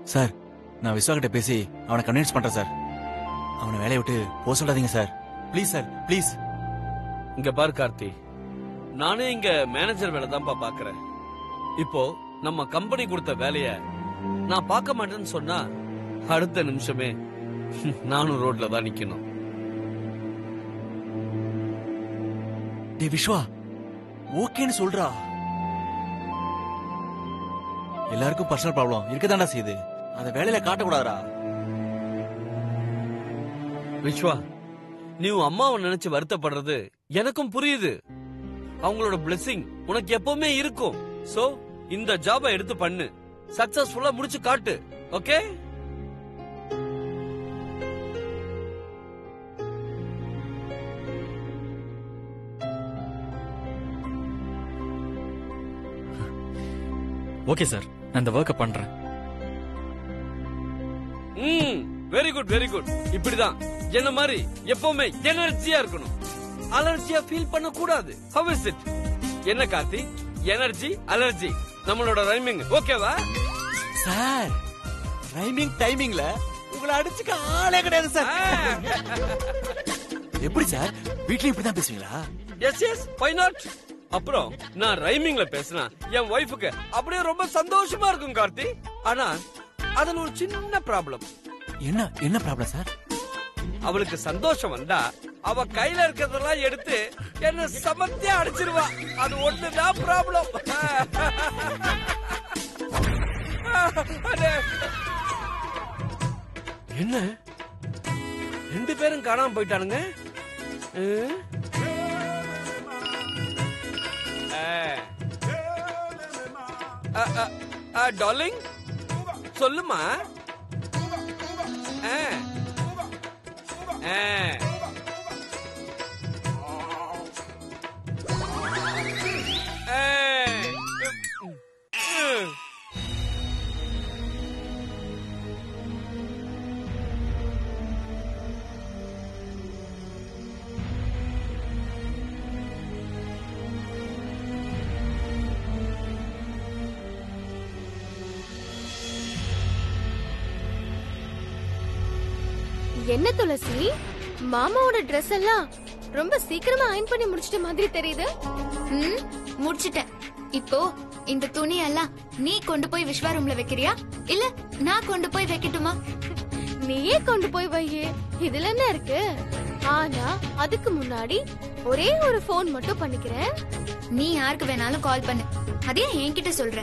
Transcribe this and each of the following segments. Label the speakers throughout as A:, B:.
A: Sir நான் விஸ்வா கிட்ட பேசி அவனை கன்வின்ஸ் பண்றேன் சார் அவனை வேலையை விட்டு போக சொல்லாதீங்க சார் ப்ளீஸ் சார் ப்ளீஸ்
B: இங்க பாரு கார்த்தி நானே இங்க மேனேஜர் வேலை தான்ப்பா பாக்குறேன் இப்போ நம்ம கம்பெனி கொடுத்த வேலைய நான் பார்க்க மாட்டேன்னு சொன்னா அடுத்த நிமிஷமே நானும் ரோட்ல தான் நிக்கணும்
A: டே விஸ்வா ஓகேன்னு சொல்றா எல்லாருக்கும் பர்சனல் ப்ராப்ளம் இருக்கதாண்டா செய்யுது அத வேலையில காட்டக்கூடாதா
B: விஸ்வா நீ உன் அம்மாவை நினைச்சு வருத்தப்படுறது எனக்கும் புரியுது அவங்களோட blessing உனக்கு எப்பவுமே இருக்கும் சோ இந்த ஜாபை எடுத்து பண்ணு சக்சஸ்ஃபுல்லா முடிச்சு காட்டு ஓகே
C: ஓகே சார் நான் இந்த ஒர்க்கை பண்றேன்
B: ம் வெரி குட் வெரி குட் இப்படிதான் என்ன மாதிரி எப்பவுமே எனர்ஜியா இருக்கணும் அலர்ஜியா ஃபீல் பண்ண கூடாது ஹவ் இஸ் இட் என்ன கார்த்தி எனர்ஜி அலர்ஜி நம்மளோட ரைமிங் ஓகேவா
A: சார் ரைமிங் டைமிங்ல உங்களை அடிச்சுக்க ஆளே கிடையாது சார் எப்படி சார் வீட்லயும் இப்படிதான் பேசுவீங்களா
B: எஸ் எஸ் வை நாட் அப்புறம் நான் ரைமிங்ல பேசினா என் ஒய்ஃபுக்கு அப்படியே ரொம்ப சந்தோஷமா இருக்கும் கார்த்தி ஆனா அதுல ஒரு சின்ன ப்ராப்ளம்
A: என்ன என்ன ப்ராப்ளம் சார்
B: அவளுக்கு சந்தோஷம் வந்தா அவ கையில இருக்கிறதெல்லாம் எடுத்து என்ன சமத்தியா அடிச்சிருவா அது ஒண்ணுதான் ப்ராப்ளம் என்ன ரெண்டு பேரும் காணாம போயிட்டானுங்க டார்லிங் சொல்லுமா ஆ ஆ. ஏய். ம்.
D: என்ன துளசி மாமாவோட Dress எல்லாம் ரொம்ப சீக்கிரமா அயன் பண்ணி முடிச்சிட்ட மாதிரி தெரியுது
E: ம் முடிச்சிட்டேன் இப்போ இந்த துணி எல்லாம் நீ கொண்டு போய் விஸ்வா ரூம்ல வைக்கிறியா இல்ல நான் கொண்டு போய் வைக்கட்டுமா
D: நீயே கொண்டு போய் வையே இதுல என்ன இருக்கு ஆனா அதுக்கு முன்னாடி ஒரே ஒரு ஃபோன் மட்டும் பண்ணிக்கிறேன்
E: நீ யாருக்கு வேணாலும் கால் பண்ணு அதே என்கிட்ட சொல்ற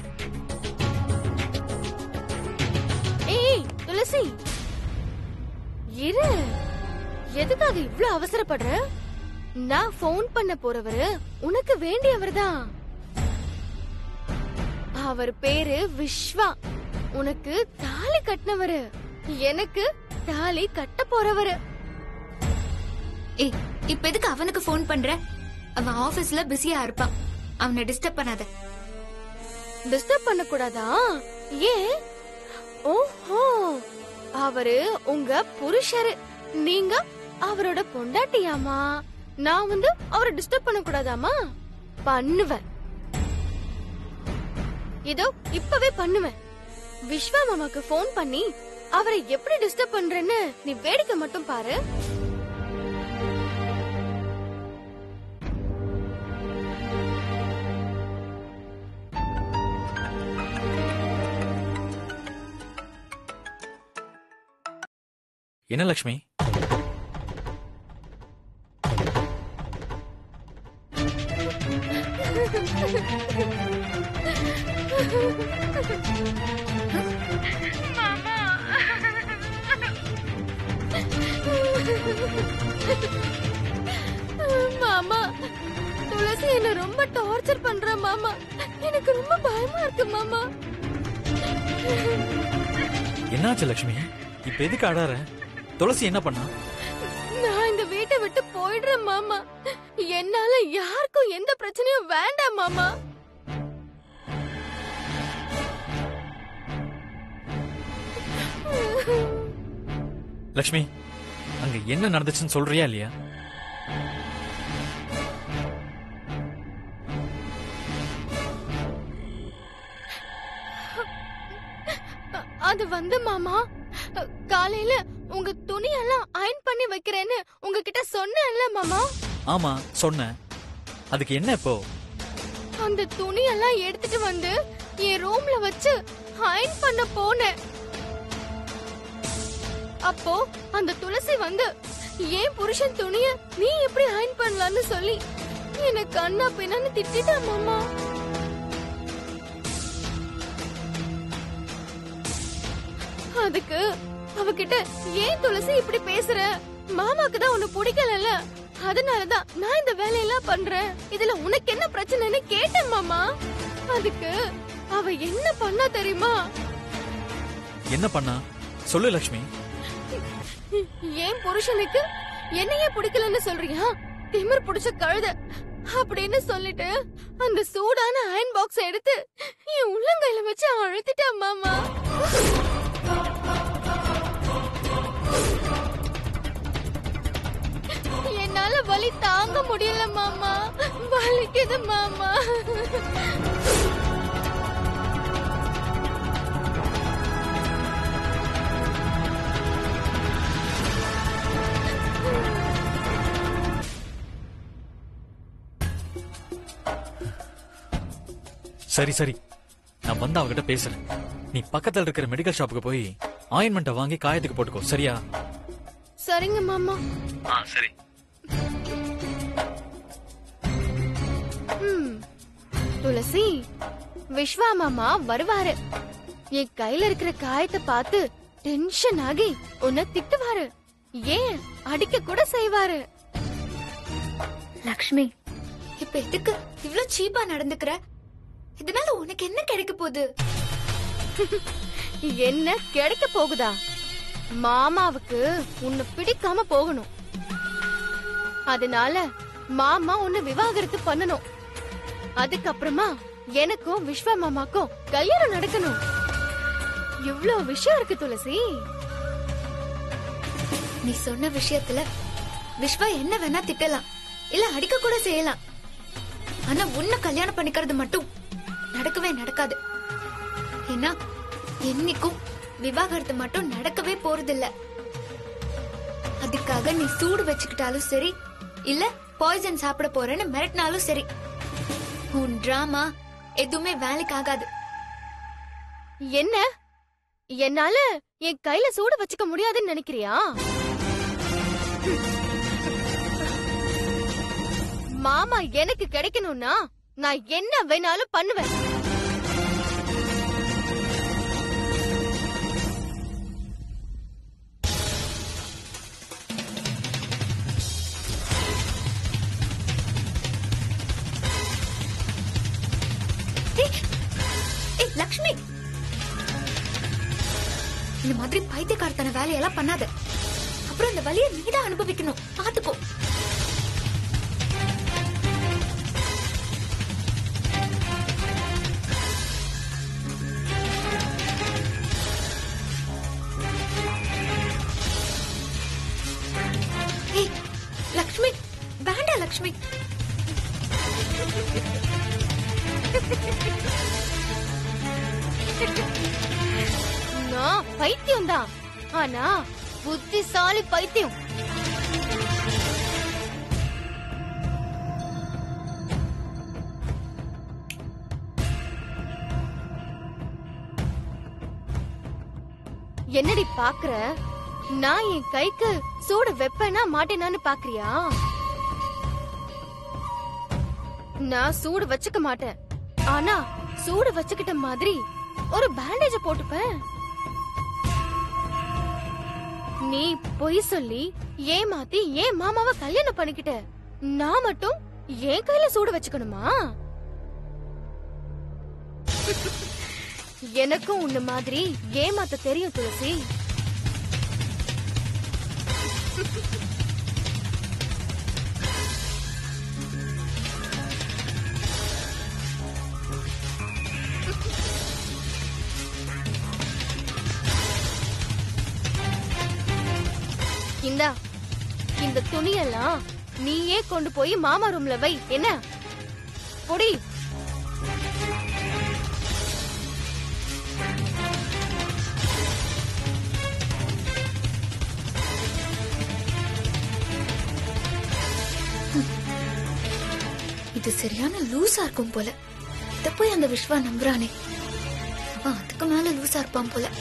D: ஏய் துளசி இரு எதுக்காக இவ்ளோ அவசரப்படுற நான் ஃபோன் பண்ண போறவரு உனக்கு வேண்டியவர்தான் அவர் பேரு விஸ்வா உனக்கு தாலி கட்டினவரு எனக்கு தாலி கட்ட போறவரு
E: ஏய் இப்ப எதுக்கு அவனுக்கு ஃபோன் பண்ற அவன் ஆபீஸ்ல பிஸியா இருப்பான் அவனை டிஸ்டர்ப் பண்ணாத
D: டிஸ்டர்ப் பண்ண கூடாதா ஏன் ஓஹோ அவரு உங்க புருஷரு நீங்க அவரோட பொண்டாட்டியாமா நான் வந்து அவரை டிஸ்டர்ப் பண்ண கூடாதாமா பண்ணுவேன் இதோ இப்பவே பண்ணுவேன் விஸ்வா மாமாக்கு ஃபோன் பண்ணி அவரை எப்படி டிஸ்டர்ப் பண்றேன்னு நீ வேடிக்கை மட்டும் பாரு
C: என்ன லக்ஷ்மி
D: மாமா துளசி என்ன ரொம்ப டார்ச்சர் பண்ற மாமா எனக்கு ரொம்ப பயமா இருக்கு மாமா
C: என்னாச்சு லக்ஷ்மி இப்ப எதுக்கு அழற துளசி என்ன பண்ணா
D: நான் இந்த வீட்டை விட்டு போயிடுறேன் மாமா என்னால யாருக்கும் எந்த பிரச்சனையும் வேண்டாம் மாமா
C: லக்ஷ்மி அங்க என்ன நடந்துச்சுன்னு சொல்றியா இல்லையா
D: அ- அது வந்து மாமா அ, காலையில உங்க துணியெல்லாம் அயன் பண்ணி வைக்கிறேன்னு உங்ககிட்ட சொன்னேன்ல மாமா
C: ஆமா சொன்னேன் அதுக்கு என்ன இப்போ
D: அந்த துணியெல்லாம் எடுத்துட்டு வந்து என் ரூம்ல வச்சு அயன் பண்ண போனேன் அப்போ அந்த துளசி வந்து ஏன் புருஷன் துணிய நீ எப்படி அயன் பண்ணலாம்னு சொல்லி எனக்கு அண்ணா பின்னான்னு திட்டிட்டா மாமா அதுக்கு அவகிட்ட ஏன் துளசி இப்படி பேசுற மாமாக்கு தான் உன்னை பிடிக்கலல்ல அதனாலதான் நான் இந்த வேலையெல்லாம் பண்றேன் இதுல உனக்கு என்ன பிரச்சனைன்னு கேட்டேன் மாமா அதுக்கு அவ என்ன பண்ணா தெரியுமா
C: என்ன பண்ணா சொல்லு லக்ஷ்மி
D: ஏன் புருஷனுக்கு என்னையே பிடிக்கலன்னு சொல்றியா திமிர் புடிச்ச கழுத அப்படின்னு சொல்லிட்டு அந்த சூடான அயன் பாக்ஸ் எடுத்து என் உள்ளங்கையில வச்சு அழுத்திட்டா மாமா என்னால வலி தாங்க முடியல மாமா வலிக்குது மாமா
C: சரி சரி நான் வந்து அவகிட்ட பேசுறேன் நீ பக்கத்துல இருக்கிற மெடிக்கல் ஷாப்புக்கு போய் ஆயின்மெண்ட்டை வாங்கி காயத்துக்கு போட்டுக்கோ சரியா
D: சரிங்க மாமா
C: சரி
D: ம். துளசி விஸ்வா மாமா வருவாரு என் கையில இருக்கிற காயத்தை பார்த்து டென்ஷன் ஆகி உன்னை திட்டுவாரு ஏன் அடிக்க கூட செய்வாரு
E: லக்ஷ்மி இப்ப எதுக்கு இவ்ளோ சீப்பா நடந்துக்கிற இதனால உனக்கு என்ன கிடைக்க போகுது
D: என்ன கிடைக்க போகுதா மாமாவுக்கு உன்னை பிடிக்காம போகணும் அதனால மாமா உன்னை விவாகரத்து பண்ணணும் அதுக்கப்புறமா எனக்கும் விஸ்வா மாமாக்கும் கல்யாணம் நடக்கணும் இவ்ளோ விஷயம் இருக்கு துளசி
E: நீ சொன்ன விஷயத்துல விஸ்வா என்ன வேணா திட்டலாம் இல்ல அடிக்க கூட செய்யலாம் ஆனா உன்னை கல்யாணம் பண்ணிக்கிறது மட்டும் நடக்கவே நடக்காது ஏன்னா என்னைக்கும் விவாகரத்து மட்டும் நடக்கவே போறதில்ல அதுக்காக நீ சூடு வச்சுக்கிட்டாலும் சரி இல்ல பாய்சன் சாப்பிட போறேன்னு மிரட்டினாலும் சரி உன் டிராமா எதுவுமே வேலைக்கு ஆகாது
D: என்ன என்னால என் கையில சூடு வச்சுக்க முடியாதுன்னு நினைக்கிறியா மாமா எனக்கு கிடைக்கணும்னா நான் என்ன வேணாலும் பண்ணுவேன்
E: ஏய், ஏய், லக்ஷ்மி இந்த மாதிரி பைத்தியக்காரத்தன வேலையெல்லாம் பண்ணாத அப்புறம் இந்த வலியை நீதான் அனுபவிக்கணும் பாத்துக்கோ ஏய், லக்ஷ்மி வேண்டாம் லக்ஷ்மி
D: நான் பைத்தியம் தான் ஆனா புத்திசாலி பைத்தியம் என்னடி பாக்குற நான் என் கைக்கு சூடு வெப்பேனா மாட்டேனான்னு பாக்குறியா நான் சூடு வச்சுக்க மாட்டேன் ஆனா சூடு வச்சுக்கிட்ட மாதிரி ஒரு பேண்டேஜ போட்டுப்பேன் நீ பொய் சொல்லி ஏமாத்தி ஏன் மாமாவை கல்யாணம் பண்ணிக்கிட்ட நான் மட்டும் என் கையில சூடு வச்சுக்கணுமா எனக்கும் உன்ன மாதிரி ஏமாத்த தெரியும் துளசி இந்தா இந்த துணியெல்லாம் நீயே கொண்டு போய் மாமா ரூம்ல வை என்ன பொடி
E: இது சரியான லூசா இருக்கும் போல இத போய் அந்த விஸ்வா நம்புறானே அவன் அதுக்கு மேல லூசா இருப்பான் போல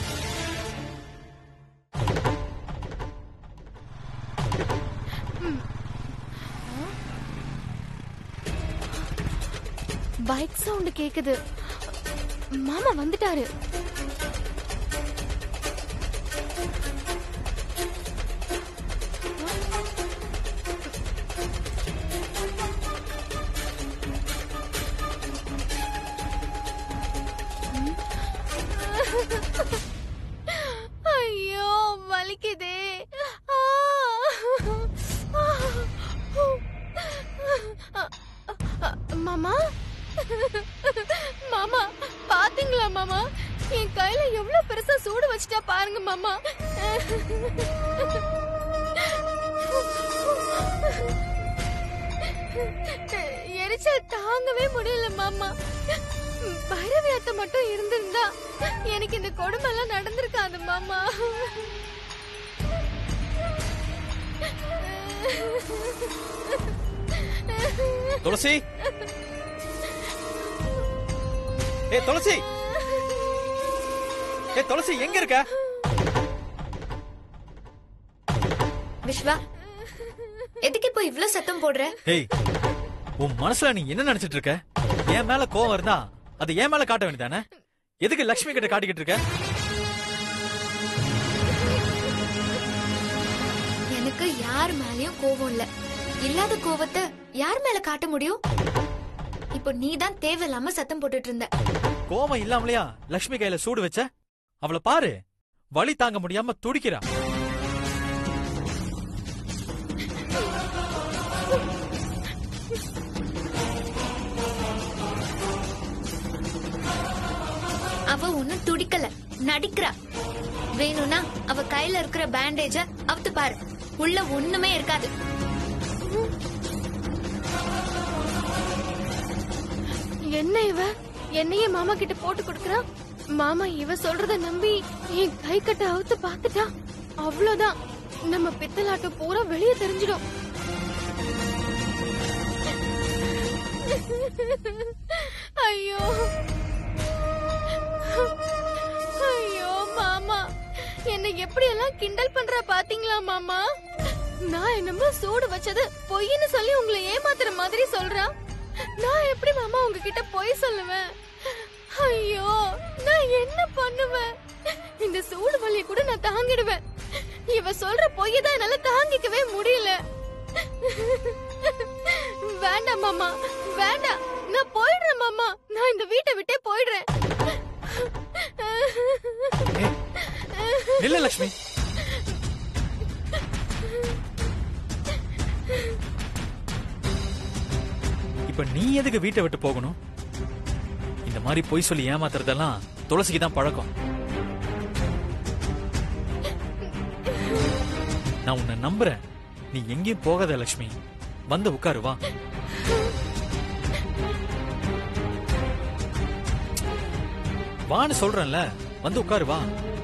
D: பைக் சவுண்ட் கேக்குது மாமா வந்துட்டாரு ஐயோ வலிக்குதே ஆ. மாமா மாமா பாத்தீங்களா மாமா என் கையில எவ்வளவு பெருசா சூடு வச்சுட்டா பாருங்க மாமா எரிச்சல் தாங்கவே முடியல மாமா பைரவி அத்தை மட்டும் இருந்திருந்தா எனக்கு இந்த கொடுமை எல்லாம் நடந்திருக்காது மாமா
C: துளசி ஏ துளசி ஏ துளசி எங்க இருக்க
E: விஸ்வா எதுக்கு இப்போ இவ்ளோ சத்தம் போடுற
C: ஏய் உன் மனசுல நீ என்ன நினைச்சிட்டு இருக்க என் மேல கோவம் இருந்தா அது என் மேல காட்ட வேண்டியதானே எதுக்கு லக்ஷ்மி கிட்ட காட்டிக்கிட்டு இருக்க
E: எனக்கு யார் மேலயும் கோவம் இல்ல இல்லாத கோவத்தை யார் மேல காட்ட முடியும் இப்போ நீ தான் தேவையில்லாம சத்தம் போட்டுட்டு இருந்த
C: கோவம் இல்லாமலையா லக்ஷ்மி கையில சூடு வச்ச அவளை பாரு வலி தாங்க முடியாம துடிக்கிறா
E: அவ ஒன்னும் துடிக்கல நடிக்கிறா வேணும்னா அவ கையில இருக்கிற பேண்டேஜ அவுத்து பாரு உள்ள ஒண்ணுமே இருக்காது
D: என்ன இவ என்னையே மாமா கிட்ட போட்டு கொடுக்கறா மாமா இவ சொல்றத நம்பி என் கை கட்ட அவுத்து பாத்துட்டா அவ்வளவுதான் நம்ம பித்தலாட்டம் பூரா வெளியே தெரிஞ்சிடும் ஐயோ ஐயோ மாமா என்னை எப்படி எல்லாம் கிண்டல் பண்ற பாத்தீங்களா மாமா நான் என்னமோ சூடு வச்சது பொய்ன்னு சொல்லி உங்களை ஏமாத்துற மாதிரி சொல்றா நான் எப்படி மாமா உங்ககிட்ட பொய் சொல்லுவேன் ஐயோ நான் என்ன பண்ணுவேன் இந்த சூடு வலியை கூட நான் தாங்கிடுவேன் இவ சொல்ற பொய்ய தான் என்னால தாங்கிக்கவே முடியல வேண்டாம் மாமா வேண்டாம் நான் போயிடுறேன் மாமா நான் இந்த வீட்டை விட்டே போயிடுறேன்
C: இல்ல லக்ஷ்மி இப்ப நீ எதுக்கு வீட்டை விட்டு போகணும் இந்த மாதிரி பொய் சொல்லி ஏமாத்துறதெல்லாம் துளசிக்கு தான் பழக்கம் நான் உன்னை நம்புறேன் நீ எங்கேயும் போகாத லக்ஷ்மி வந்து உட்காரு வா வான்னு சொல்றேன்ல வந்து உட்காரு வா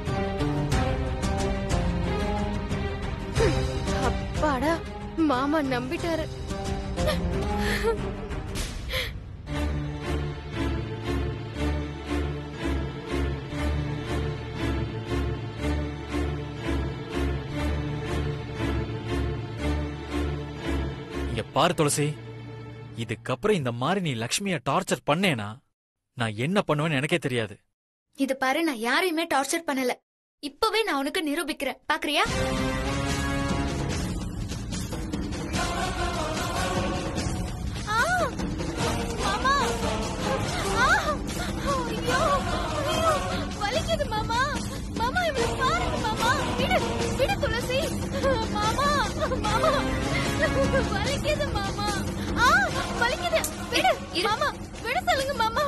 D: அப்பாடா மாமா நம்பிட்டாரு
C: இங்க பாரு துளசி இதுக்கப்புறம் இந்த மாதிரி நீ லக்ஷ்மிய டார்ச்சர் பண்ணேனா நான் என்ன பண்ணுவேன்னு எனக்கே தெரியாது
E: இது பாரு நான் யாரையுமே டார்ச்சர் பண்ணல இப்பவே நான் உனக்கு நிரூபிக்கிறேன் பாக்குறியா
D: ஆ! மாமா! ஆ! ஐயோ! ஐயோ! வலிக்குது மாமா மாமா இவளை பாருங்க மாமா விடு விடு துளசி மாமா மாமா வலிக்குது மாமா ஆ வலிக்குது விடு
E: இரு.
D: மாமா விட சொல்லுங்க மாமா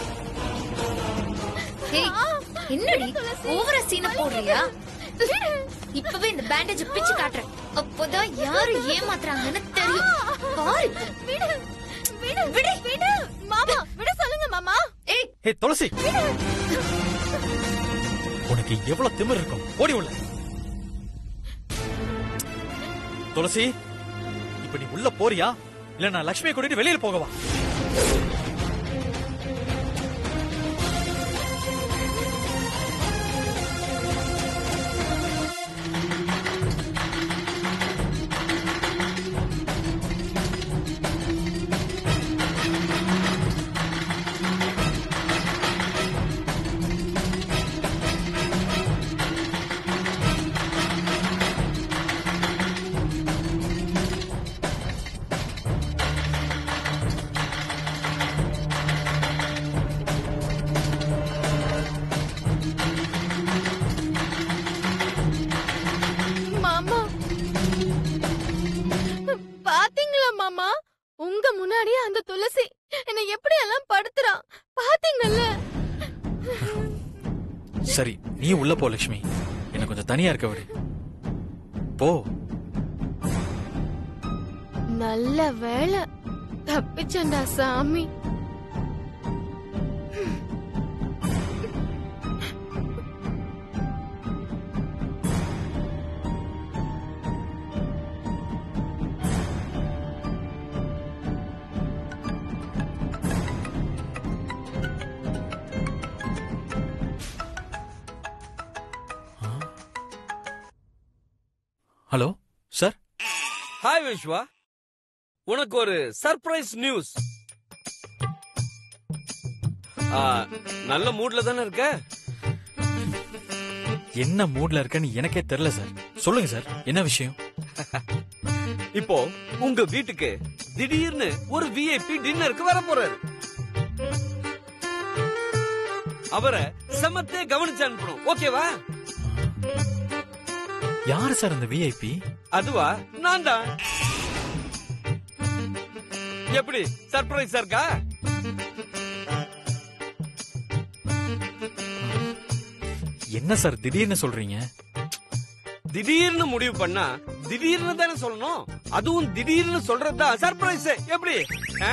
E: ஏய்,
D: ஆ!
E: என்னடி
D: விடு துளசி.
E: ஓவரா சீன போடுறியா
D: விடு.
E: இப்பவே இந்த பேண்டேஜ் பிச்சு காட்டுறேன் அப்போதான் யாரு ஏமாத்துறாங்கன்னு தெரியும் பாரு இப்போ.
D: விடு விடு விடு விடு மாமா விட சொல்லுங்க மாமா
E: ஏய்
C: ஹே துளசி உனக்கு எவ்வளவு திமிர் இருக்கும் ஓடி உள்ள துளசி இப்ப நீ உள்ள போறியா இல்ல நான் லக்ஷ்மியை கூட்டிட்டு வெளியில போகவா
D: மாமா பாத்தீங்களா மாமா உங்க முன்னாடியே அந்த துளசி என்ன எப்படி எல்லாம் படுத்துறான் பாத்தீங்கல்ல
C: சரி நீ உள்ள போ லட்சுமி என்ன கொஞ்சம் தனியா இருக்க விடு போ
D: நல்ல வேலை தப்பிச்சண்டா சாமி
C: ஹலோ சார்
B: ஹாய் விஸ்வா உனக்கு ஒரு சர்ப்ரைஸ் நியூஸ் நல்ல மூட்ல தானே இருக்க
C: என்ன மூட்ல இருக்கன்னு எனக்கே தெரியல சார் சொல்லுங்க சார் என்ன விஷயம்
B: இப்போ உங்க வீட்டுக்கு திடீர்னு ஒரு விஐபி டின்னருக்கு வர போறாரு அவரை செமத்தே கவனிச்சு அனுப்பணும் ஓகேவா
C: யார் சார் அந்த விஐபி
B: அதுவா நான் தான் எப்படி சர்ப்ரைஸா இருக்கா
C: என்ன சார் திடீர்னு சொல்றீங்க
B: திடீர்னு முடிவு பண்ணா திடீர்னு தானே சொல்லணும் அதுவும் திடீர்னு சொல்றதுதான் சர்ப்ரைஸ் எப்படி ஆ?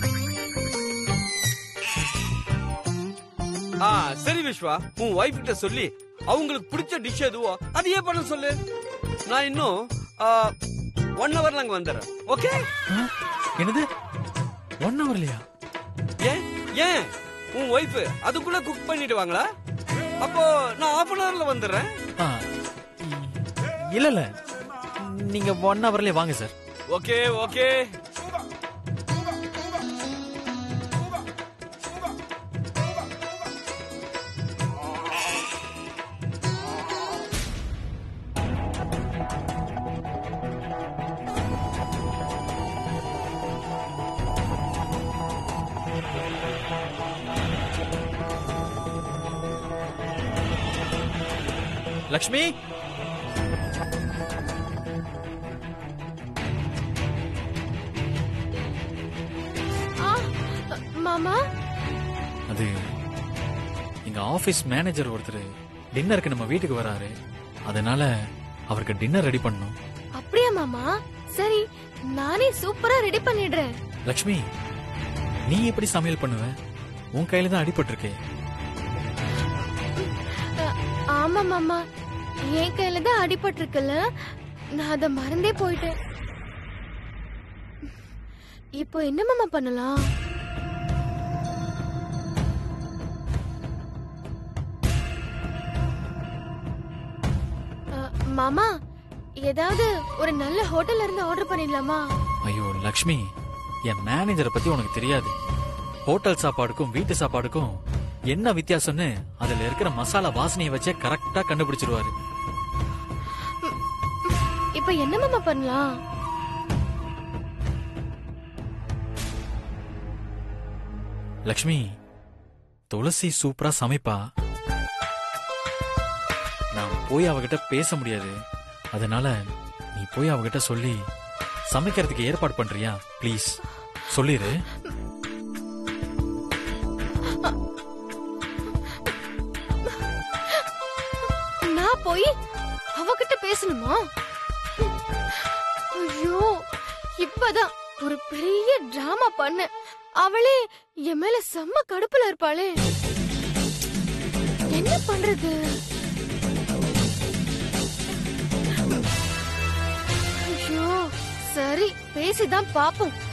B: ஆ சரி விஸ்வா உன் ஒய்ஃப் கிட்ட சொல்லி அவங்களுக்கு பிடிச்ச டிஷ் எதுவோ அதையே பண்ண சொல்லு நான் இன்னும் ஒன் ஹவர்ல அங்க வந்துடுறேன் ஓகே
C: ஆ? என்னது ஒன் ஹவர்லையா
B: ஏன் ஏன் உன் ஒய்ஃப் அதுக்குள்ள குக் பண்ணிடுவாங்களா அப்போ நான் half அன் ஹவர்ல வந்துடுறேன்
C: இல்ல இல்ல நீங்க ஒன் ஹவர்லயே வாங்க சார்
B: ஓகே ஓகே
C: லக்ஷ்மி
D: ஆ, மாமா
C: அது எங்க ஆபீஸ் மேனேஜர் ஒருத்தர் டின்னருக்கு நம்ம வீட்டுக்கு வராரு அதனால அவருக்கு டின்னர் ரெடி பண்ணணும்
D: அப்படியா மாமா சரி நானே சூப்பரா ரெடி பண்ணிடுறேன்
C: லக்ஷ்மி நீ எப்படி சமையல் பண்ணுவ உன் கையில தான் அடிபட்டிருக்கே
D: அ, ஆமா மாமா என் கையில தான் அடிபட்டிருக்குல்ல நான் அத மறந்தே போயிட்டேன் இப்போ என்ன மாமா பண்ணலாம் அ, மாமா ஏதாவது ஒரு நல்ல ஹோட்டல்ல இருந்து ஆர்டர் பண்ணிடலாமா
C: ஐயோ லக்ஷ்மி என் மேனேஜரை பத்தி உனக்கு தெரியாது ஹோட்டல் சாப்பாடுக்கும் வீட்டு சாப்பாடுக்கும் என்ன வித்தியாசம்னு அதுல இருக்கிற மசாலா வாசனையை வச்சே கரெக்டா கண்டுபிடிச்சிருவாரு
D: இப்போ என்ன மாமா பண்ணலாம்
C: லக்ஷ்மி துளசி சூப்பரா சமைப்பா நான் போய் அவகிட்ட பேச முடியாது அதனால நீ போய் அவகிட்ட சொல்லி சமைக்கிறதுக்கு ஏற்பாடு பண்றியா ப்ளீஸ் சொல்லிரு
D: நான் போய் அவகிட்ட பேசணுமா ஐயோ இப்பதான் ஒரு பெரிய டிராமா பண்ண அவளே என் மேல செம்ம கடுப்புல இருப்பாளே என்ன பண்றது ஐயோ சரி பேசிதான் பாப்போம்